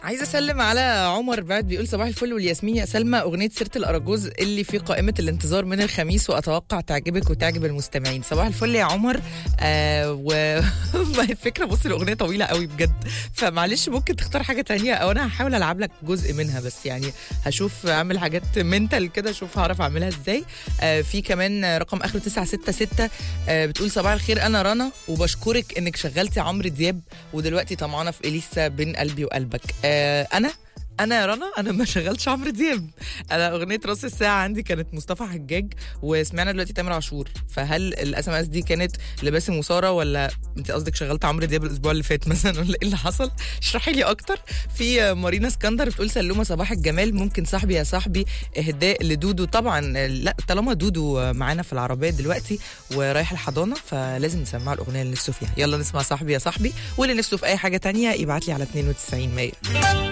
عايزه اسلم على عمر بعد بيقول صباح الفل والياسمين يا سلمى اغنيه سيره الاراجوز اللي في قائمه الانتظار من الخميس واتوقع تعجبك وتعجب المستمعين صباح الفل يا عمر آه و الفكره بص الاغنيه طويله قوي بجد فمعلش ممكن تختار حاجه تانية او انا هحاول العب لك جزء منها بس يعني هشوف اعمل حاجات منتال كده اشوف هعرف اعملها ازاي آه في كمان رقم اخره 966 آه بتقول صباح الخير انا رنا وبشكرك انك شغلتي عمرو دياب ودلوقتي طمعانه في اليسا بين قلبي وقلبك آه انا انا يا رنا انا ما شغلتش عمرو دياب انا اغنيه راس الساعه عندي كانت مصطفى حجاج وسمعنا دلوقتي تامر عاشور فهل الاس ام اس دي كانت لباسم وساره ولا انت قصدك شغلت عمرو دياب الاسبوع اللي فات مثلا ولا ايه اللي حصل اشرحي لي اكتر في مارينا اسكندر بتقول سلومه صباح الجمال ممكن صاحبي يا صاحبي اهداء لدودو طبعا لا طالما دودو معانا في العربيه دلوقتي ورايح الحضانه فلازم نسمع الاغنيه اللي نفسه فيها يلا نسمع صاحبي يا صاحبي واللي نفسه في اي حاجه تانية يبعت لي على 92 100